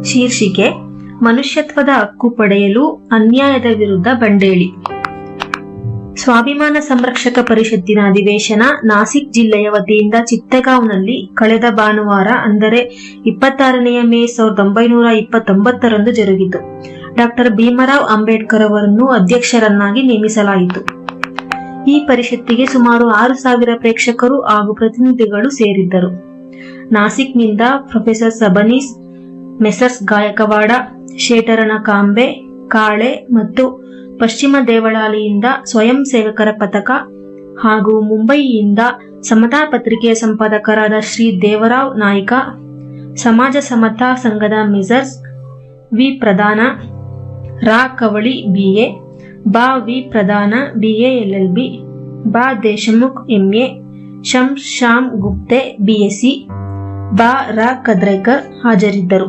ಶೀರ್ಷಿಕೆ ಮನುಷ್ಯತ್ವದ ಹಕ್ಕು ಪಡೆಯಲು ಅನ್ಯಾಯದ ವಿರುದ್ಧ ಬಂಡೇಳಿ ಸ್ವಾಭಿಮಾನ ಸಂರಕ್ಷಕ ಪರಿಷತ್ತಿನ ಅಧಿವೇಶನ ನಾಸಿಕ್ ಜಿಲ್ಲೆಯ ವತಿಯಿಂದ ಚಿತ್ತಗಾಂವ್ನಲ್ಲಿ ಕಳೆದ ಭಾನುವಾರ ಅಂದರೆ ಇಪ್ಪತ್ತಾರನೆಯ ಮೇ ಸಾವಿರದ ಒಂಬೈನೂರ ಇಪ್ಪತ್ತೊಂಬತ್ತರಂದು ಜರುಗಿತು ಡಾಕ್ಟರ್ ಭೀಮರಾವ್ ಅಂಬೇಡ್ಕರ್ ಅವರನ್ನು ಅಧ್ಯಕ್ಷರನ್ನಾಗಿ ನೇಮಿಸಲಾಯಿತು ಈ ಪರಿಷತ್ತಿಗೆ ಸುಮಾರು ಆರು ಸಾವಿರ ಪ್ರೇಕ್ಷಕರು ಹಾಗೂ ಪ್ರತಿನಿಧಿಗಳು ಸೇರಿದ್ದರು ನಾಸಿಕ್ನಿಂದ ಪ್ರೊಫೆಸರ್ ಸಬನೀಸ್ ಮೆಸರ್ಸ್ ಗಾಯಕವಾಡ ಶೇಟರನ ಕಾಂಬೆ ಕಾಳೆ ಮತ್ತು ಪಶ್ಚಿಮ ದೇವಳಾಲಿಯಿಂದ ಸ್ವಯಂ ಸೇವಕರ ಪಥಕ ಹಾಗೂ ಮುಂಬಯಿಯಿಂದ ಸಮತಾ ಪತ್ರಿಕೆಯ ಸಂಪಾದಕರಾದ ಶ್ರೀ ದೇವರಾವ್ ನಾಯ್ಕ ಸಮಾಜ ಸಮತಾ ಸಂಘದ ಮಿಸರ್ಸ್ ವಿ ಪ್ರಧಾನ ರಾ ಕವಳಿ ಬಿಎ ಬಾ ವಿ ಪ್ರಧಾನ ಬಿಎ ಎಲ್ಎಲ್ಬಿ ಬಾ ದೇಶಮುಖ್ ಎಂಎ ಶಂ ಶ್ಯಾಮ್ ಗುಪ್ತೆ ಬಿಎಸ್ಸಿ ಬಾ ರಾ ಕದ್ರೇಕರ್ ಹಾಜರಿದ್ದರು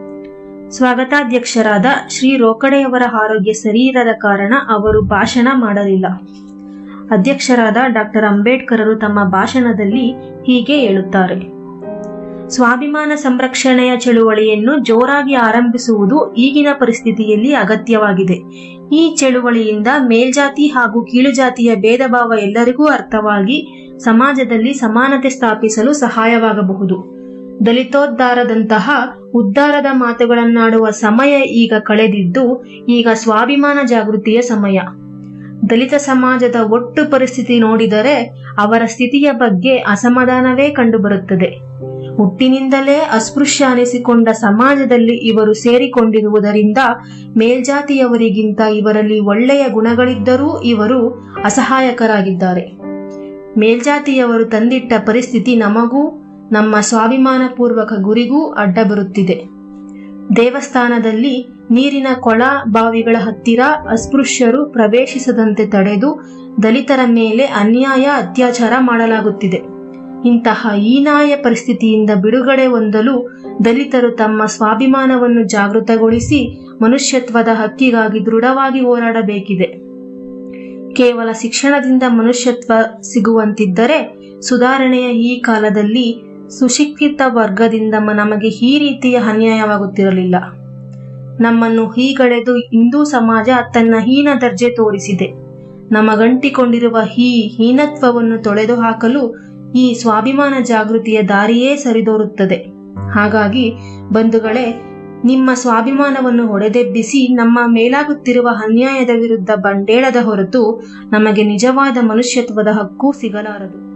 ಸ್ವಾಗತಾಧ್ಯಕ್ಷರಾದ ಶ್ರೀ ರೋಕಡೆಯವರ ಆರೋಗ್ಯ ಸರಿಯಿರದ ಕಾರಣ ಅವರು ಭಾಷಣ ಮಾಡಲಿಲ್ಲ ಅಧ್ಯಕ್ಷರಾದ ಡಾಕ್ಟರ್ ಅಂಬೇಡ್ಕರರು ತಮ್ಮ ಭಾಷಣದಲ್ಲಿ ಹೀಗೆ ಹೇಳುತ್ತಾರೆ ಸ್ವಾಭಿಮಾನ ಸಂರಕ್ಷಣೆಯ ಚಳುವಳಿಯನ್ನು ಜೋರಾಗಿ ಆರಂಭಿಸುವುದು ಈಗಿನ ಪರಿಸ್ಥಿತಿಯಲ್ಲಿ ಅಗತ್ಯವಾಗಿದೆ ಈ ಚಳುವಳಿಯಿಂದ ಮೇಲ್ಜಾತಿ ಹಾಗೂ ಕೀಳುಜಾತಿಯ ಭೇದ ಭಾವ ಎಲ್ಲರಿಗೂ ಅರ್ಥವಾಗಿ ಸಮಾಜದಲ್ಲಿ ಸಮಾನತೆ ಸ್ಥಾಪಿಸಲು ಸಹಾಯವಾಗಬಹುದು ದಲಿತೋದ್ಧಾರದಂತಹ ಉದ್ಧಾರದ ಮಾತುಗಳನ್ನಾಡುವ ಸಮಯ ಈಗ ಕಳೆದಿದ್ದು ಈಗ ಸ್ವಾಭಿಮಾನ ಜಾಗೃತಿಯ ಸಮಯ ದಲಿತ ಸಮಾಜದ ಒಟ್ಟು ಪರಿಸ್ಥಿತಿ ನೋಡಿದರೆ ಅವರ ಸ್ಥಿತಿಯ ಬಗ್ಗೆ ಅಸಮಾಧಾನವೇ ಕಂಡುಬರುತ್ತದೆ ಹುಟ್ಟಿನಿಂದಲೇ ಅಸ್ಪೃಶ್ಯ ಅನಿಸಿಕೊಂಡ ಸಮಾಜದಲ್ಲಿ ಇವರು ಸೇರಿಕೊಂಡಿರುವುದರಿಂದ ಮೇಲ್ಜಾತಿಯವರಿಗಿಂತ ಇವರಲ್ಲಿ ಒಳ್ಳೆಯ ಗುಣಗಳಿದ್ದರೂ ಇವರು ಅಸಹಾಯಕರಾಗಿದ್ದಾರೆ ಮೇಲ್ಜಾತಿಯವರು ತಂದಿಟ್ಟ ಪರಿಸ್ಥಿತಿ ನಮಗೂ ನಮ್ಮ ಸ್ವಾಭಿಮಾನಪೂರ್ವಕ ಗುರಿಗೂ ಅಡ್ಡ ಬರುತ್ತಿದೆ ದೇವಸ್ಥಾನದಲ್ಲಿ ನೀರಿನ ಕೊಳ ಬಾವಿಗಳ ಹತ್ತಿರ ಅಸ್ಪೃಶ್ಯರು ಪ್ರವೇಶಿಸದಂತೆ ತಡೆದು ದಲಿತರ ಮೇಲೆ ಅನ್ಯಾಯ ಅತ್ಯಾಚಾರ ಮಾಡಲಾಗುತ್ತಿದೆ ಇಂತಹ ಹೀನಾಯ ಪರಿಸ್ಥಿತಿಯಿಂದ ಬಿಡುಗಡೆ ಹೊಂದಲು ದಲಿತರು ತಮ್ಮ ಸ್ವಾಭಿಮಾನವನ್ನು ಜಾಗೃತಗೊಳಿಸಿ ಮನುಷ್ಯತ್ವದ ಹಕ್ಕಿಗಾಗಿ ದೃಢವಾಗಿ ಹೋರಾಡಬೇಕಿದೆ ಕೇವಲ ಶಿಕ್ಷಣದಿಂದ ಮನುಷ್ಯತ್ವ ಸಿಗುವಂತಿದ್ದರೆ ಸುಧಾರಣೆಯ ಈ ಕಾಲದಲ್ಲಿ ಸುಶಿಕ್ಷಿತ ವರ್ಗದಿಂದ ಮ- ನಮಗೆ ಈ ರೀತಿಯ ಅನ್ಯಾಯವಾಗುತ್ತಿರಲಿಲ್ಲ ನಮ್ಮನ್ನು ಹೀಗಳೆದು ಹಿಂದೂ ಸಮಾಜ ತನ್ನ ಹೀನ ದರ್ಜೆ ತೋರಿಸಿದೆ ನಮಗಂಟಿಕೊಂಡಿರುವ ಈ ಹೀನತ್ವವನ್ನು ತೊಳೆದು ಹಾಕಲು ಈ ಸ್ವಾಭಿಮಾನ ಜಾಗೃತಿಯ ದಾರಿಯೇ ಸರಿದೋರುತ್ತದೆ ಹಾಗಾಗಿ ಬಂಧುಗಳೇ ನಿಮ್ಮ ಸ್ವಾಭಿಮಾನವನ್ನು ಹೊಡೆದೆಬ್ಬಿಸಿ ನಮ್ಮ ಮೇಲಾಗುತ್ತಿರುವ ಅನ್ಯಾಯದ ವಿರುದ್ಧ ಬಂಡೇಳದ ಹೊರತು ನಮಗೆ ನಿಜವಾದ ಮನುಷ್ಯತ್ವದ ಹಕ್ಕು ಸಿಗಲಾರದು